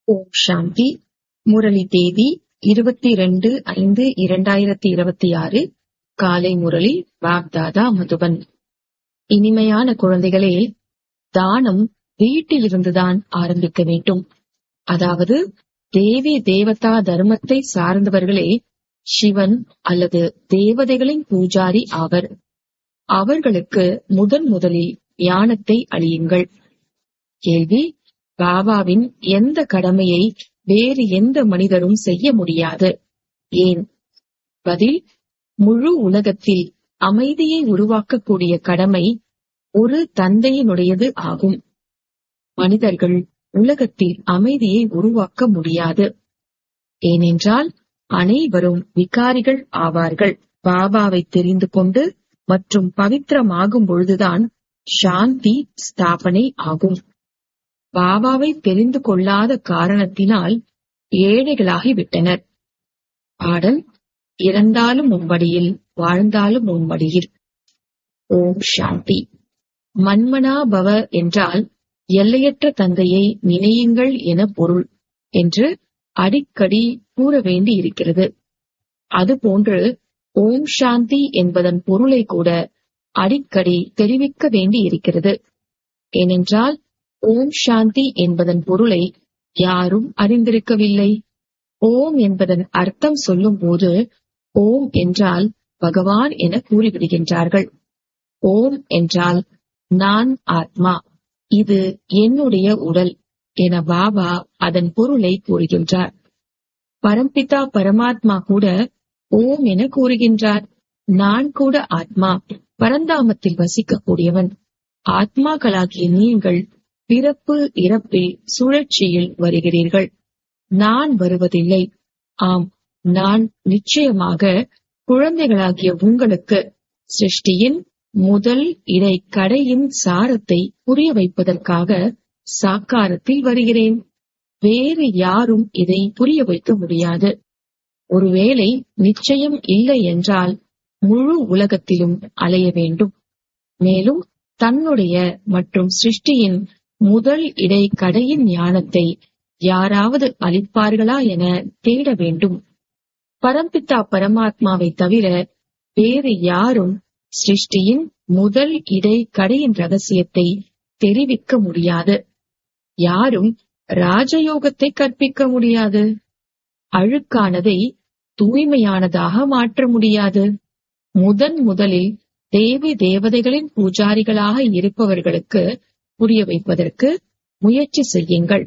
ஓம் சாந்தி முரளி தேதி இருபத்தி ரெண்டு ஐந்து இரண்டாயிரத்தி இருபத்தி ஆறு காலை முரளி வாக்தாதா மதுபன் இனிமையான குழந்தைகளே தானம் வீட்டிலிருந்துதான் ஆரம்பிக்க வேண்டும் அதாவது தேவி தேவதா தர்மத்தை சார்ந்தவர்களே சிவன் அல்லது தேவதைகளின் பூஜாரி ஆவர் அவர்களுக்கு முதன் முதலில் ஞானத்தை அழியுங்கள் கேள்வி பாபாவின் எந்த கடமையை வேறு எந்த மனிதரும் செய்ய முடியாது ஏன் பதில் முழு உலகத்தில் அமைதியை உருவாக்கக்கூடிய கடமை ஒரு தந்தையினுடையது ஆகும் மனிதர்கள் உலகத்தில் அமைதியை உருவாக்க முடியாது ஏனென்றால் அனைவரும் விகாரிகள் ஆவார்கள் பாபாவை தெரிந்து கொண்டு மற்றும் பவித்திரமாகும் பொழுதுதான் சாந்தி ஸ்தாபனை ஆகும் பாபாவை தெரிந்து கொள்ளாத காரணத்தினால் ஏழைகளாகிவிட்டனர் பாடல் இறந்தாலும் உம்படியில் வாழ்ந்தாலும் உம்படியில் ஓம் சாந்தி மன்மனா பவ என்றால் எல்லையற்ற தந்தையை நினையுங்கள் என பொருள் என்று அடிக்கடி கூற வேண்டி இருக்கிறது அதுபோன்று ஓம் சாந்தி என்பதன் பொருளை கூட அடிக்கடி தெரிவிக்க வேண்டி இருக்கிறது ஏனென்றால் ஓம் சாந்தி என்பதன் பொருளை யாரும் அறிந்திருக்கவில்லை ஓம் என்பதன் அர்த்தம் சொல்லும் போது ஓம் என்றால் பகவான் என கூறிவிடுகின்றார்கள் ஓம் என்றால் நான் ஆத்மா இது என்னுடைய உடல் என பாபா அதன் பொருளை கூறுகின்றார் பரம்பிதா பரமாத்மா கூட ஓம் என கூறுகின்றார் நான் கூட ஆத்மா பரந்தாமத்தில் வசிக்கக்கூடியவன் ஆத்மாக்களாகிய நீங்கள் பிறப்பு இறப்பில் சுழற்சியில் வருகிறீர்கள் நான் வருவதில்லை ஆம் நான் நிச்சயமாக குழந்தைகளாகிய உங்களுக்கு சிருஷ்டியின் முதல் இடை கடையின் சாரத்தை புரிய வைப்பதற்காக சாக்காரத்தில் வருகிறேன் வேறு யாரும் இதை புரிய வைக்க முடியாது ஒருவேளை நிச்சயம் இல்லை என்றால் முழு உலகத்திலும் அலைய வேண்டும் மேலும் தன்னுடைய மற்றும் சிருஷ்டியின் முதல் இடை கடையின் ஞானத்தை யாராவது அளிப்பார்களா என தேட வேண்டும் பரம்பித்தா பரமாத்மாவை தவிர வேறு யாரும் சிருஷ்டியின் முதல் இடை கடையின் ரகசியத்தை தெரிவிக்க முடியாது யாரும் ராஜயோகத்தை கற்பிக்க முடியாது அழுக்கானதை தூய்மையானதாக மாற்ற முடியாது முதன் முதலில் தேவி தேவதைகளின் பூஜாரிகளாக இருப்பவர்களுக்கு புரிய வைப்பதற்கு முயற்சி செய்யுங்கள்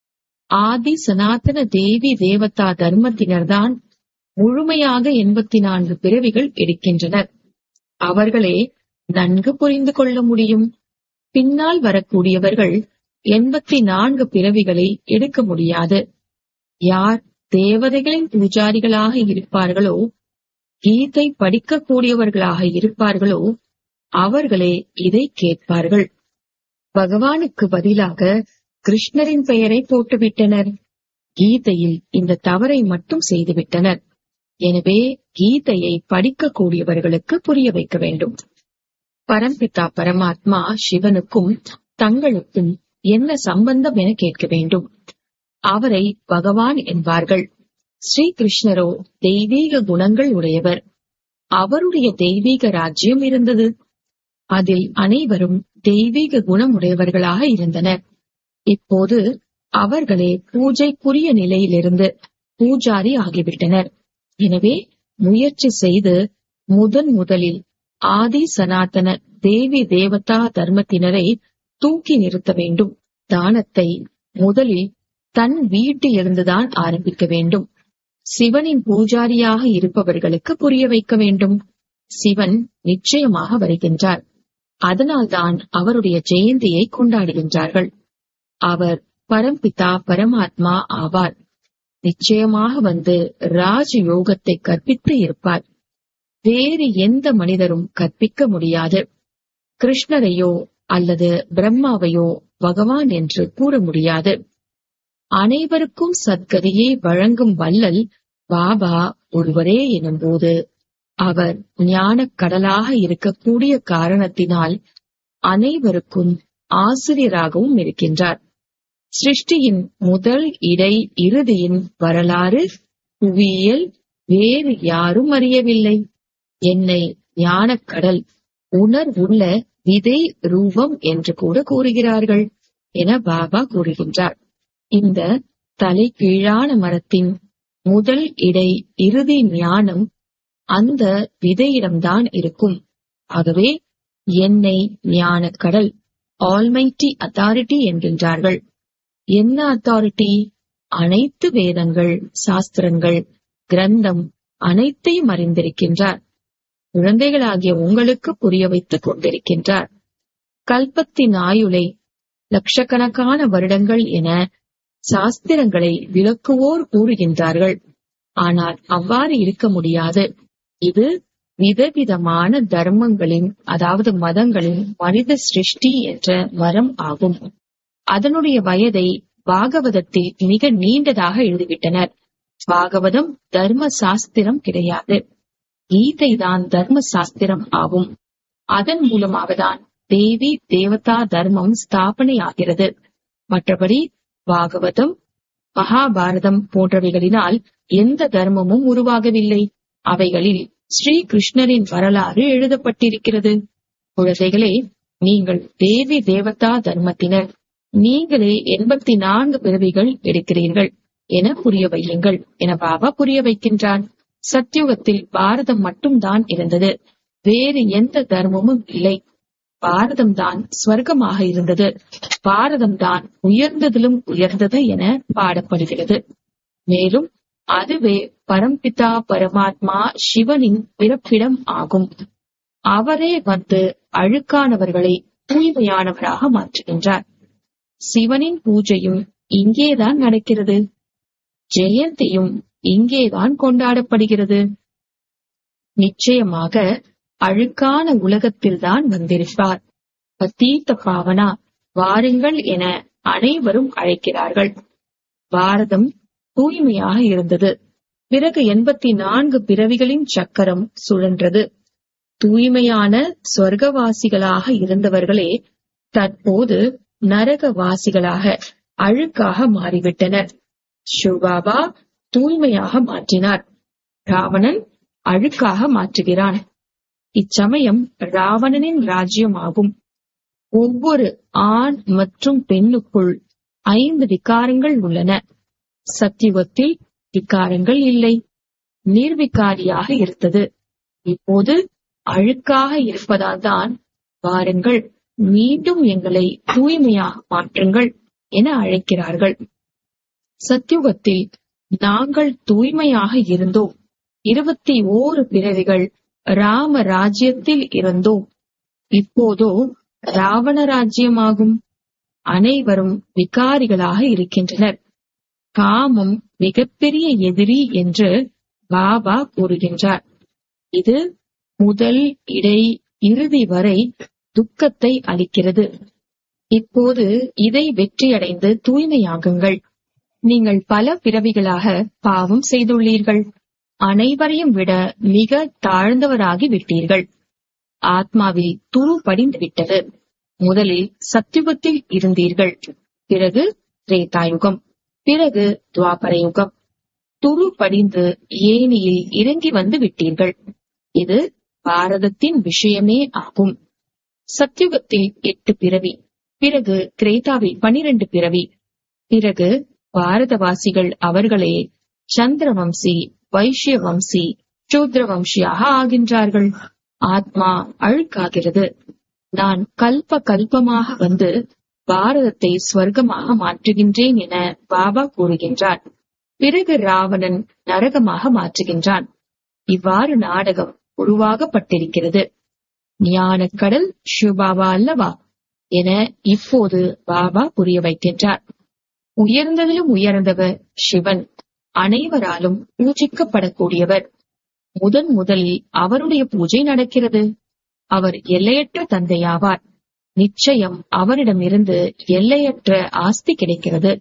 ஆதி சனாதன தேவி தேவதா தர்மத்தினர்தான் முழுமையாக எண்பத்தி நான்கு பிறவிகள் எடுக்கின்றனர் அவர்களே நன்கு புரிந்து கொள்ள முடியும் பின்னால் வரக்கூடியவர்கள் எண்பத்தி நான்கு பிறவிகளை எடுக்க முடியாது யார் தேவதைகளின் பூஜாரிகளாக இருப்பார்களோ கீதை படிக்கக்கூடியவர்களாக இருப்பார்களோ அவர்களே இதை கேட்பார்கள் பகவானுக்கு பதிலாக கிருஷ்ணரின் பெயரை போட்டுவிட்டனர் கீதையில் இந்த தவறை மட்டும் செய்துவிட்டனர் எனவே கீதையை படிக்கக்கூடியவர்களுக்கு புரிய வைக்க வேண்டும் பரம்பிதா பரமாத்மா சிவனுக்கும் தங்களுக்கும் என்ன சம்பந்தம் என கேட்க வேண்டும் அவரை பகவான் என்பார்கள் ஸ்ரீ கிருஷ்ணரோ தெய்வீக குணங்கள் உடையவர் அவருடைய தெய்வீக ராஜ்யம் இருந்தது அதில் அனைவரும் தெய்வீக குணம் உடையவர்களாக இருந்தனர் இப்போது அவர்களே பூஜைக்குரிய நிலையிலிருந்து பூஜாரி ஆகிவிட்டனர் எனவே முயற்சி செய்து முதன் முதலில் ஆதி சனாதன தேவி தேவதா தர்மத்தினரை தூக்கி நிறுத்த வேண்டும் தானத்தை முதலில் தன் வீட்டிலிருந்துதான் ஆரம்பிக்க வேண்டும் சிவனின் பூஜாரியாக இருப்பவர்களுக்கு புரிய வைக்க வேண்டும் சிவன் நிச்சயமாக வருகின்றார் அதனால்தான் அவருடைய ஜெயந்தியை கொண்டாடுகின்றார்கள் அவர் பரம்பிதா பரமாத்மா ஆவார் நிச்சயமாக வந்து ராஜ யோகத்தை கற்பித்து இருப்பார் வேறு எந்த மனிதரும் கற்பிக்க முடியாது கிருஷ்ணரையோ அல்லது பிரம்மாவையோ பகவான் என்று கூற முடியாது அனைவருக்கும் சத்கதியை வழங்கும் வல்லல் பாபா ஒருவரே எனும்போது அவர் ஞானக் கடலாக இருக்கக்கூடிய காரணத்தினால் அனைவருக்கும் ஆசிரியராகவும் இருக்கின்றார் சிருஷ்டியின் முதல் இடை இறுதியின் வரலாறு புவியியல் வேறு யாரும் அறியவில்லை என்னை ஞானக்கடல் உணர்வுள்ள விதை ரூபம் என்று கூட கூறுகிறார்கள் என பாபா கூறுகின்றார் இந்த தலை கீழான மரத்தின் முதல் இடை இறுதி ஞானம் அந்த விதையிடம்தான் இருக்கும் ஆகவே என்னை ஞானக்கடல் ஆல்மைட்டி அத்தாரிட்டி என்கின்றார்கள் என்ன அத்தாரிட்டி அனைத்து வேதங்கள் சாஸ்திரங்கள் கிரந்தம் அனைத்தையும் அறிந்திருக்கின்றார் குழந்தைகளாகிய உங்களுக்கு புரிய வைத்துக் கொண்டிருக்கின்றார் கல்பத்தின் ஆயுளை லட்சக்கணக்கான வருடங்கள் என சாஸ்திரங்களை விளக்குவோர் கூறுகின்றார்கள் ஆனால் அவ்வாறு இருக்க முடியாது இது விதவிதமான தர்மங்களின் அதாவது மதங்களின் மனித சிருஷ்டி என்ற மரம் ஆகும் அதனுடைய வயதை பாகவதத்தில் மிக நீண்டதாக எழுதிவிட்டனர் பாகவதம் தர்ம சாஸ்திரம் கிடையாது கீதை தான் தர்ம சாஸ்திரம் ஆகும் அதன் மூலமாகத்தான் தேவி தேவதா தர்மம் ஸ்தாபனை ஆகிறது மற்றபடி பாகவதம் மகாபாரதம் போன்றவைகளினால் எந்த தர்மமும் உருவாகவில்லை அவைகளில் ஸ்ரீ கிருஷ்ணரின் வரலாறு எழுதப்பட்டிருக்கிறது குழந்தைகளே நீங்கள் தேவி தேவதா தர்மத்தினர் நீங்களே எண்பத்தி நான்கு பிறவிகள் எடுக்கிறீர்கள் என புரிய வையுங்கள் என பாபா புரிய வைக்கின்றான் சத்யுகத்தில் பாரதம் மட்டும்தான் இருந்தது வேறு எந்த தர்மமும் இல்லை பாரதம் தான் ஸ்வர்க்கமாக இருந்தது பாரதம் தான் உயர்ந்ததிலும் உயர்ந்தது என பாடப்படுகிறது மேலும் அதுவே பரம்பிதா பரமாத்மா சிவனின் பிறப்பிடம் ஆகும் அவரே வந்து அழுக்கானவர்களை தூய்மையானவராக மாற்றுகின்றார் சிவனின் பூஜையும் இங்கேதான் நடக்கிறது ஜெயந்தியும் இங்கேதான் கொண்டாடப்படுகிறது நிச்சயமாக அழுக்கான உலகத்தில்தான் வந்திருப்பார் பத்தீத்த பாவனா வாருங்கள் என அனைவரும் அழைக்கிறார்கள் பாரதம் தூய்மையாக இருந்தது பிறகு எண்பத்தி நான்கு பிறவிகளின் சக்கரம் சுழன்றது தூய்மையான சொர்க்கவாசிகளாக இருந்தவர்களே தற்போது நரகவாசிகளாக அழுக்காக மாறிவிட்டனர் சிவபாபா தூய்மையாக மாற்றினார் ராவணன் அழுக்காக மாற்றுகிறான் இச்சமயம் ராவணனின் ராஜ்யம் ஆகும் ஒவ்வொரு ஆண் மற்றும் பெண்ணுக்குள் ஐந்து விகாரங்கள் உள்ளன சத்தியுகத்தில் விகாரங்கள் இல்லை நீர்விகாரியாக இருந்தது இப்போது அழுக்காக இருப்பதால் தான் வாருங்கள் மீண்டும் எங்களை தூய்மையாக மாற்றுங்கள் என அழைக்கிறார்கள் சத்தியுகத்தில் நாங்கள் தூய்மையாக இருந்தோம் இருபத்தி ஓரு பிறவிகள் ராம ராஜ்யத்தில் இருந்தோம் இப்போதோ ராவண ராஜ்யமாகும் அனைவரும் விகாரிகளாக இருக்கின்றனர் காமம் மிகப்பெரிய எதிரி என்று பாபா கூறுகின்றார் இது முதல் இடை இறுதி வரை துக்கத்தை அளிக்கிறது இப்போது இதை வெற்றியடைந்து தூய்மையாகுங்கள் நீங்கள் பல பிறவிகளாக பாவம் செய்துள்ளீர்கள் அனைவரையும் விட மிக தாழ்ந்தவராகி விட்டீர்கள் ஆத்மாவில் துரு படிந்து விட்டது முதலில் சத்தியுகத்தில் இருந்தீர்கள் பிறகு திரேதாயுகம் பிறகு துவாபர யுகம் துரு படிந்து ஏனியில் இறங்கி வந்து விட்டீர்கள் இது பாரதத்தின் விஷயமே ஆகும் சத்யுகத்தில் எட்டு பிறவி பிறகு திரேதாவில் பனிரெண்டு பிறவி பிறகு பாரதவாசிகள் அவர்களே சந்திரவம்சி வைஷ்ய வம்சி சூத்ர வம்சியாக ஆகின்றார்கள் ஆத்மா அழுக்காகிறது நான் கல்ப கல்பமாக வந்து பாரதத்தை ஸ்வர்க்கமாக மாற்றுகின்றேன் என பாபா கூறுகின்றார் பிறகு ராவணன் நரகமாக மாற்றுகின்றான் இவ்வாறு நாடகம் உருவாகப்பட்டிருக்கிறது ஞானக்கடல் சிவபாபா அல்லவா என இப்போது பாபா புரிய வைக்கின்றார் உயர்ந்ததிலும் உயர்ந்தவர் சிவன் அனைவராலும் பூஜிக்கப்படக்கூடியவர் முதன் முதலில் அவருடைய பூஜை நடக்கிறது அவர் எல்லையற்ற தந்தையாவார் நிச்சயம் அவரிடமிருந்து எல்லையற்ற ஆஸ்தி கிடைக்கிறது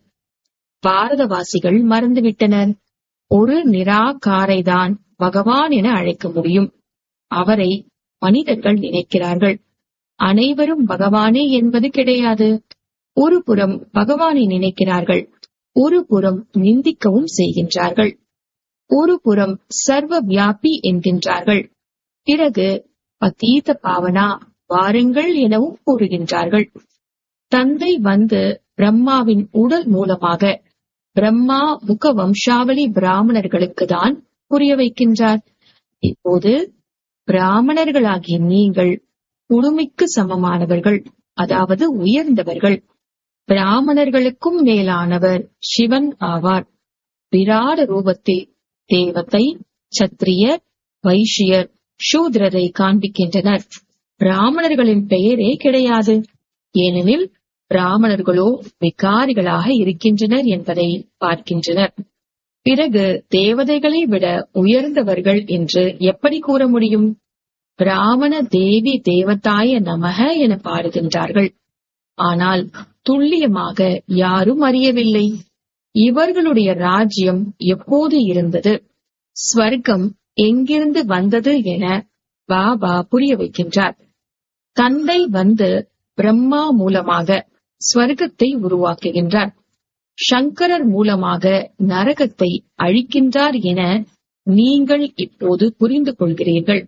பாரதவாசிகள் மறந்துவிட்டனர் ஒரு நிராகாரைதான் பகவான் என அழைக்க முடியும் அவரை மனிதர்கள் நினைக்கிறார்கள் அனைவரும் பகவானே என்பது கிடையாது ஒரு புறம் பகவானை நினைக்கிறார்கள் ஒரு புறம் நிந்திக்கவும் செய்கின்றார்கள் ஒரு புறம் சர்வ வியாபி என்கின்றார்கள் பிறகு பதீத பாவனா வாருங்கள் எனவும் கூறுகின்றார்கள் தந்தை வந்து பிரம்மாவின் உடல் மூலமாக பிரம்மா முக வம்சாவளி பிராமணர்களுக்கு தான் புரிய வைக்கின்றார் இப்போது பிராமணர்களாகிய நீங்கள் குடுமிக்கு சமமானவர்கள் அதாவது உயர்ந்தவர்கள் பிராமணர்களுக்கும் மேலானவர் சிவன் ஆவார் விராட ரூபத்தில் தேவத்தை சத்திரியர் வைஷ்யர் சூத்ரரை காண்பிக்கின்றனர் பிராமணர்களின் பெயரே கிடையாது ஏனெனில் பிராமணர்களோ விகாரிகளாக இருக்கின்றனர் என்பதை பார்க்கின்றனர் பிறகு தேவதைகளை விட உயர்ந்தவர்கள் என்று எப்படி கூற முடியும் பிராமண தேவி தேவதாய நமக என பாடுகின்றார்கள் ஆனால் துல்லியமாக யாரும் அறியவில்லை இவர்களுடைய ராஜ்யம் எப்போது இருந்தது ஸ்வர்க்கம் எங்கிருந்து வந்தது என பாபா புரிய வைக்கின்றார் தந்தை வந்து பிரம்மா மூலமாக ஸ்வர்க்கத்தை உருவாக்குகின்றார் சங்கரர் மூலமாக நரகத்தை அழிக்கின்றார் என நீங்கள் இப்போது புரிந்து கொள்கிறீர்கள்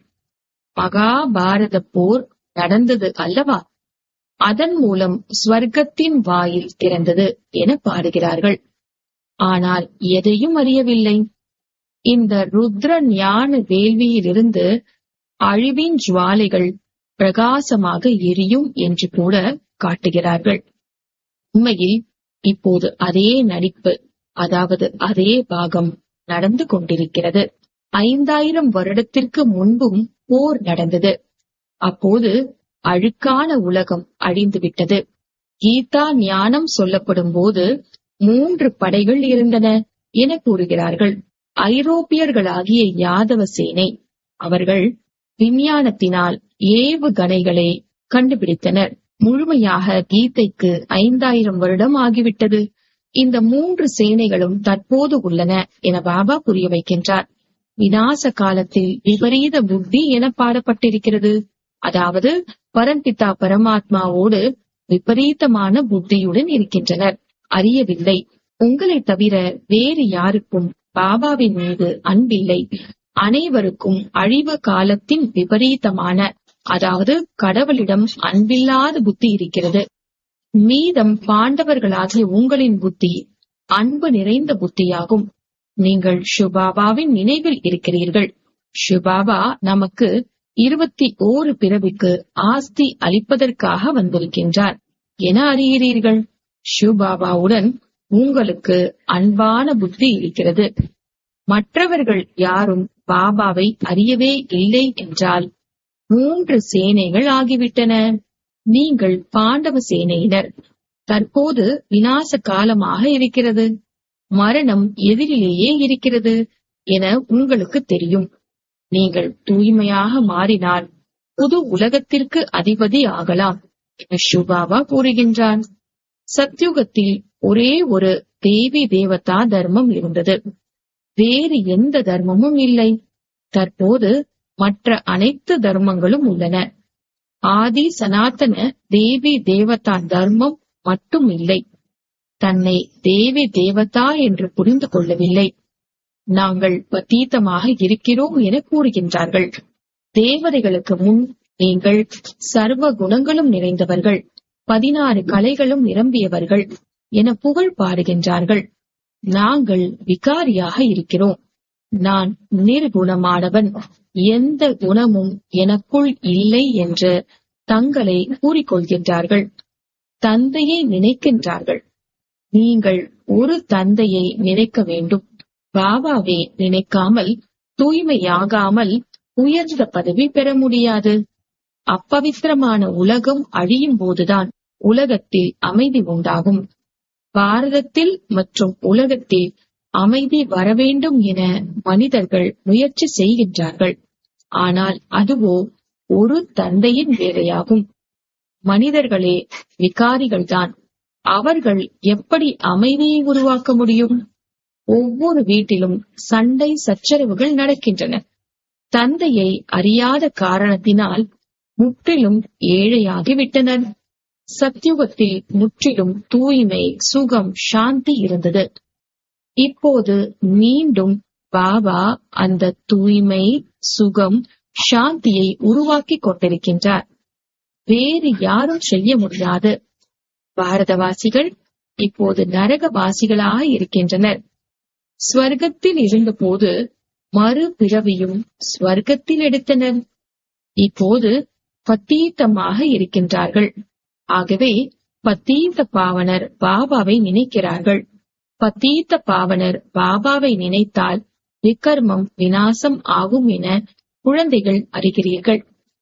மகாபாரத போர் நடந்தது அல்லவா அதன் மூலம் ஸ்வர்க்கத்தின் வாயில் திறந்தது என பாடுகிறார்கள் ஆனால் எதையும் அறியவில்லை இந்த ருத்ர ஞான வேள்வியிலிருந்து அழிவின் ஜுவாலைகள் பிரகாசமாக எரியும் என்று கூட காட்டுகிறார்கள் உண்மையில் இப்போது அதே நடிப்பு அதாவது அதே பாகம் நடந்து கொண்டிருக்கிறது ஐந்தாயிரம் வருடத்திற்கு முன்பும் போர் நடந்தது அப்போது அழுக்கான உலகம் அழிந்துவிட்டது கீதா ஞானம் சொல்லப்படும் போது மூன்று படைகள் இருந்தன என கூறுகிறார்கள் ஐரோப்பியர்களாகிய யாதவ சேனை அவர்கள் விஞ்ஞானத்தினால் ஏவுகணைகளை கண்டுபிடித்தனர் முழுமையாக கீதைக்கு ஐந்தாயிரம் வருடம் ஆகிவிட்டது இந்த மூன்று சேனைகளும் தற்போது உள்ளன என பாபா புரிய வைக்கின்றார் விநாச காலத்தில் விபரீத புத்தி என பாடப்பட்டிருக்கிறது அதாவது பரம்பிதா பரமாத்மாவோடு விபரீதமான புத்தியுடன் இருக்கின்றனர் அறியவில்லை உங்களை தவிர வேறு யாருக்கும் பாபாவின் மீது அன்பில்லை அனைவருக்கும் அழிவு காலத்தின் விபரீதமான அதாவது கடவுளிடம் அன்பில்லாத புத்தி இருக்கிறது மீதம் பாண்டவர்களாகிய உங்களின் புத்தி அன்பு நிறைந்த புத்தியாகும் நீங்கள் ஷுபாபாவின் நினைவில் இருக்கிறீர்கள் ஷுபாபா நமக்கு இருபத்தி ஓரு பிறவிக்கு ஆஸ்தி அளிப்பதற்காக வந்திருக்கின்றார் என அறிகிறீர்கள் ஷுபாபாவுடன் உங்களுக்கு அன்பான புத்தி இருக்கிறது மற்றவர்கள் யாரும் பாபாவை அறியவே இல்லை என்றால் மூன்று சேனைகள் ஆகிவிட்டன நீங்கள் பாண்டவ சேனையினர் தற்போது விநாச காலமாக இருக்கிறது மரணம் எதிரிலேயே இருக்கிறது என உங்களுக்கு தெரியும் நீங்கள் தூய்மையாக மாறினால் புது உலகத்திற்கு அதிபதி ஆகலாம் என சுபாபா கூறுகின்றான் சத்யுகத்தில் ஒரே ஒரு தேவி தேவதா தர்மம் இருந்தது வேறு எந்த தர்மமும் இல்லை தற்போது மற்ற அனைத்து தர்மங்களும் உள்ளன ஆதி சனாதன தேவி தேவதா தர்மம் மட்டும் இல்லை தன்னை தேவி தேவதா என்று புரிந்து கொள்ளவில்லை நாங்கள் பத்தீத்தமாக இருக்கிறோம் என கூறுகின்றார்கள் தேவதைகளுக்கு முன் நீங்கள் சர்வ குணங்களும் நிறைந்தவர்கள் பதினாறு கலைகளும் நிரம்பியவர்கள் என புகழ் பாடுகின்றார்கள் நாங்கள் விகாரியாக இருக்கிறோம் நான் நிர்குணமானவன் எந்த குணமும் எனக்குள் இல்லை என்று தங்களை கூறிக்கொள்கின்றார்கள் தந்தையை நினைக்கின்றார்கள் நீங்கள் ஒரு தந்தையை நினைக்க வேண்டும் பாபாவை நினைக்காமல் தூய்மையாகாமல் உயர்ந்த பதவி பெற முடியாது அப்பவித்திரமான உலகம் அழியும் போதுதான் உலகத்தில் அமைதி உண்டாகும் பாரதத்தில் மற்றும் உலகத்தில் அமைதி வரவேண்டும் என மனிதர்கள் முயற்சி செய்கின்றார்கள் ஆனால் அதுவோ ஒரு தந்தையின் வேலையாகும் மனிதர்களே விகாரிகள்தான் அவர்கள் எப்படி அமைதியை உருவாக்க முடியும் ஒவ்வொரு வீட்டிலும் சண்டை சச்சரவுகள் நடக்கின்றன தந்தையை அறியாத காரணத்தினால் முற்றிலும் ஏழையாகிவிட்டனர் சத்யுகத்தில் முற்றிலும் தூய்மை சுகம் சாந்தி இருந்தது இப்போது மீண்டும் பாபா அந்த தூய்மை சுகம் சாந்தியை உருவாக்கிக் கொண்டிருக்கின்றார் வேறு யாரும் செய்ய முடியாது பாரதவாசிகள் இப்போது நரகவாசிகளாய் இருக்கின்றனர் ஸ்வர்க்கத்தில் இருந்தபோது மறுபிறவியும் ஸ்வர்க்கத்தில் எடுத்தனர் இப்போது பத்தீத்தமாக இருக்கின்றார்கள் ஆகவே பத்தீத்த பாவனர் பாபாவை நினைக்கிறார்கள் பத்தீத்த பாவனர் பாபாவை நினைத்தால் விக்கர்மம் வினாசம் ஆகும் என குழந்தைகள் அறிகிறீர்கள்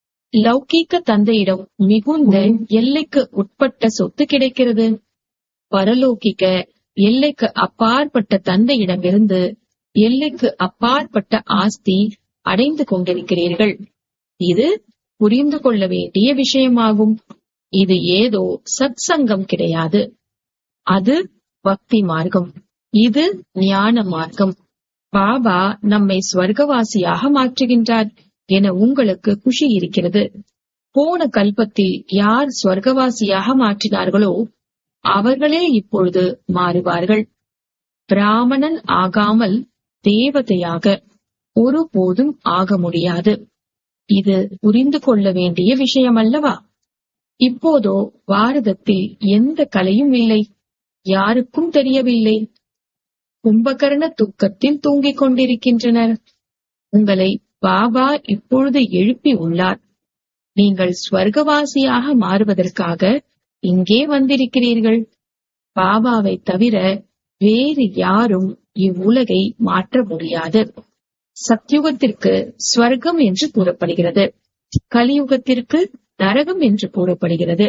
லௌகீக தந்தையிடம் மிகுந்த எல்லைக்கு உட்பட்ட சொத்து கிடைக்கிறது பரலோகிக்க எல்லைக்கு அப்பாற்பட்ட தந்தையிடமிருந்து எல்லைக்கு அப்பாற்பட்ட ஆஸ்தி அடைந்து கொண்டிருக்கிறீர்கள் இது புரிந்து கொள்ள வேண்டிய விஷயமாகும் இது ஏதோ சத் சங்கம் கிடையாது அது பக்தி மார்க்கம் இது ஞான மார்க்கம் பாபா நம்மை ஸ்வர்க்கவாசியாக மாற்றுகின்றார் என உங்களுக்கு குஷி இருக்கிறது போன கல்பத்தில் யார் ஸ்வர்க்கவாசியாக மாற்றினார்களோ அவர்களே இப்பொழுது மாறுவார்கள் பிராமணன் ஆகாமல் தேவதையாக ஒருபோதும் ஆக முடியாது இது புரிந்து கொள்ள வேண்டிய விஷயம் அல்லவா இப்போதோ பாரதத்தில் எந்த கலையும் இல்லை யாருக்கும் தெரியவில்லை கும்பகர்ண துக்கத்தில் தூங்கிக் கொண்டிருக்கின்றனர் உங்களை பாபா இப்பொழுது எழுப்பி உள்ளார் நீங்கள் ஸ்வர்கவாசியாக மாறுவதற்காக இங்கே வந்திருக்கிறீர்கள் பாபாவை தவிர வேறு யாரும் இவ்வுலகை மாற்ற முடியாது சத்யுகத்திற்கு ஸ்வர்க்கம் என்று கூறப்படுகிறது கலியுகத்திற்கு நரகம் என்று கூறப்படுகிறது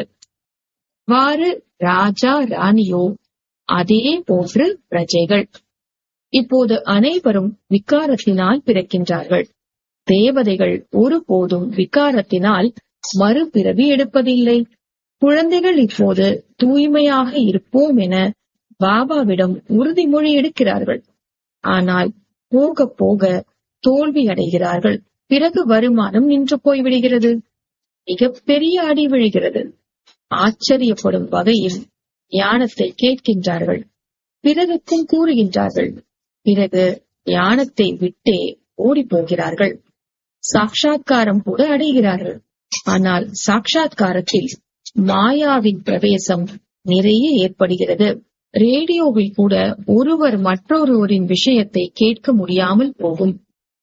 வாறு ராஜா ராணியோ அதே போன்று பிரஜைகள் இப்போது அனைவரும் விக்காரத்தினால் பிறக்கின்றார்கள் தேவதைகள் ஒருபோதும் விக்காரத்தினால் மறுபிறவி எடுப்பதில்லை குழந்தைகள் இப்போது தூய்மையாக இருப்போம் என பாபாவிடம் உறுதிமொழி எடுக்கிறார்கள் ஆனால் போக போக தோல்வி அடைகிறார்கள் பிறகு வருமானம் நின்று போய்விடுகிறது மிகப்பெரிய அடி விழுகிறது ஆச்சரியப்படும் வகையில் ஞானத்தை கேட்கின்றார்கள் பிறருக்கும் கூறுகின்றார்கள் பிறகு ஞானத்தை விட்டே ஓடி போகிறார்கள் சாட்சா்காரம் கூட அடைகிறார்கள் ஆனால் சாட்சா்காரத்தில் மாயாவின் பிரவேசம் நிறைய ஏற்படுகிறது ரேடியோவில் கூட ஒருவர் மற்றொருவரின் விஷயத்தை கேட்க முடியாமல் போகும்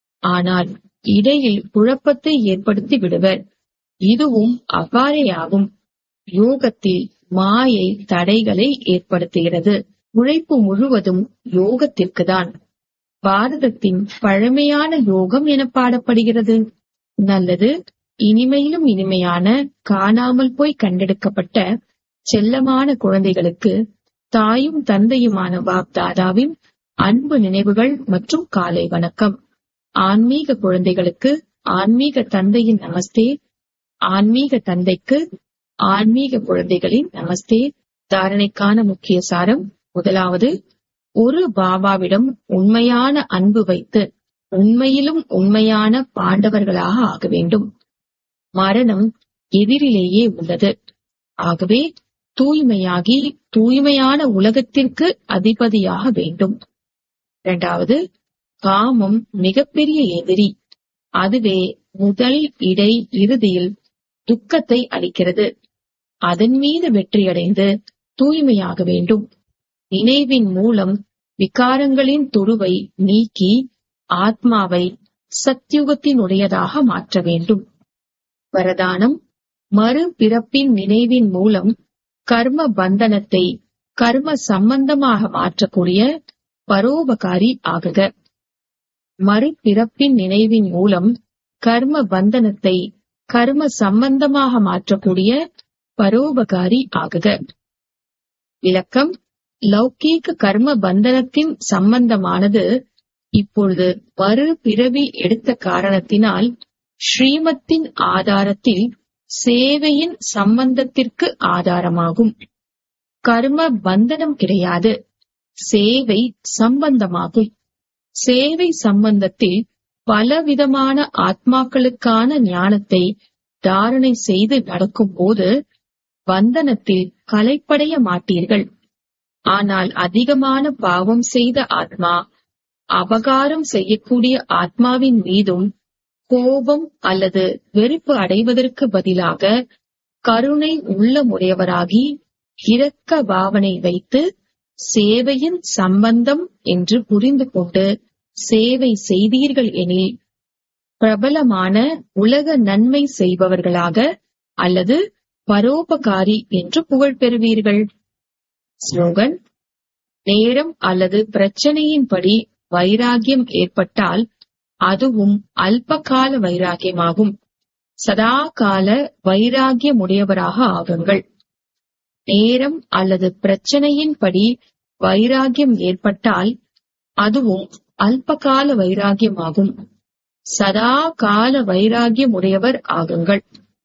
ஆனால் இடையில் குழப்பத்தை ஏற்படுத்தி விடுவர் இதுவும் அவ்வாறே ஆகும் யோகத்தில் மாயை தடைகளை ஏற்படுத்துகிறது உழைப்பு முழுவதும் யோகத்திற்குதான் பாரதத்தின் பழமையான யோகம் என பாடப்படுகிறது நல்லது இனிமையிலும் இனிமையான காணாமல் போய் கண்டெடுக்கப்பட்ட செல்லமான குழந்தைகளுக்கு தாயும் தந்தையுமான பாப்தாதாவின் அன்பு நினைவுகள் மற்றும் காலை வணக்கம் ஆன்மீக குழந்தைகளுக்கு ஆன்மீக தந்தையின் நமஸ்தே ஆன்மீக தந்தைக்கு ஆன்மீக குழந்தைகளின் நமஸ்தே தாரணைக்கான முக்கிய சாரம் முதலாவது ஒரு பாபாவிடம் உண்மையான அன்பு வைத்து உண்மையிலும் உண்மையான பாண்டவர்களாக ஆக வேண்டும் மரணம் எதிரிலேயே உள்ளது ஆகவே தூய்மையாகி தூய்மையான உலகத்திற்கு அதிபதியாக வேண்டும் இரண்டாவது காமம் மிகப்பெரிய எதிரி அதுவே முதல் இடை இறுதியில் துக்கத்தை அளிக்கிறது அதன் மீது வெற்றியடைந்து தூய்மையாக வேண்டும் நினைவின் மூலம் விகாரங்களின் துருவை நீக்கி ஆத்மாவை சத்யுகத்தினுடையதாக மாற்ற வேண்டும் வரதானம் மறுபிறப்பின் நினைவின் மூலம் கர்ம பந்தனத்தை கர்ம சம்பந்தமாக மாற்றக்கூடிய பரோபகாரி ஆகுக மறுபிறப்பின் நினைவின் மூலம் கர்ம பந்தனத்தை கர்ம சம்பந்தமாக மாற்றக்கூடிய பரோபகாரி ஆகுக விளக்கம் லௌகீக கர்ம பந்தனத்தின் சம்பந்தமானது இப்பொழுது மறு பிறவி எடுத்த காரணத்தினால் ஸ்ரீமத்தின் ஆதாரத்தில் சேவையின் சம்பந்தத்திற்கு ஆதாரமாகும் கர்ம பந்தனம் கிடையாது சேவை சம்பந்தமாகும் சேவை சம்பந்தத்தில் பலவிதமான ஆத்மாக்களுக்கான ஞானத்தை தாரணை செய்து நடக்கும் போது பந்தனத்தில் கலைப்படைய மாட்டீர்கள் ஆனால் அதிகமான பாவம் செய்த ஆத்மா அபகாரம் செய்யக்கூடிய ஆத்மாவின் மீதும் கோபம் அல்லது வெறுப்பு அடைவதற்கு பதிலாக கருணை உள்ளமுடையவராகி இரக்க பாவனை வைத்து சேவையின் சம்பந்தம் என்று புரிந்து கொண்டு சேவை செய்தீர்கள் எனில் பிரபலமான உலக நன்மை செய்பவர்களாக அல்லது பரோபகாரி என்று புகழ் பெறுவீர்கள் ஸ்லோகன் நேரம் அல்லது பிரச்சனையின்படி வைராகியம் ஏற்பட்டால் அதுவும் அல்பகால வைராகியமாகும் சதா கால வைராகியமுடையவராக ஆகுங்கள் நேரம் அல்லது பிரச்சனையின்படி வைராகியம் ஏற்பட்டால் அதுவும் அல்பகால வைராகியமாகும் சதா கால வைராகியம் உடையவர் ஆகுங்கள்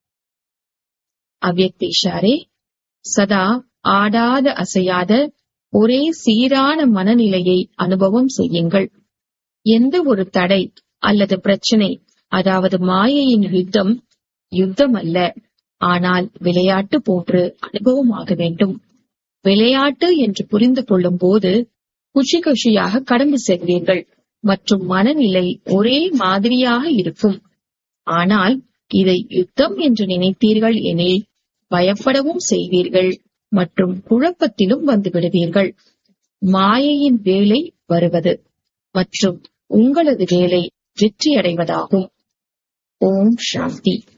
அவ்யக்தீஷாரே சதா ஆடாத அசையாத ஒரே சீரான மனநிலையை அனுபவம் செய்யுங்கள் எந்த ஒரு தடை அல்லது பிரச்சனை அதாவது மாயையின் யுத்தம் யுத்தம் அல்ல ஆனால் விளையாட்டு போன்று அனுபவமாக வேண்டும் விளையாட்டு என்று புரிந்து கொள்ளும் போது குஷி குஷியாக கடந்து செல்வீர்கள் மற்றும் மனநிலை ஒரே மாதிரியாக இருக்கும் ஆனால் இதை யுத்தம் என்று நினைத்தீர்கள் எனில் பயப்படவும் செய்வீர்கள் மற்றும் குழப்பத்திலும் வந்து விடுவீர்கள் மாயையின் வேலை வருவது மற்றும் உங்களது வேலை வெற்றியடைவதாகும் ஓம் சாந்தி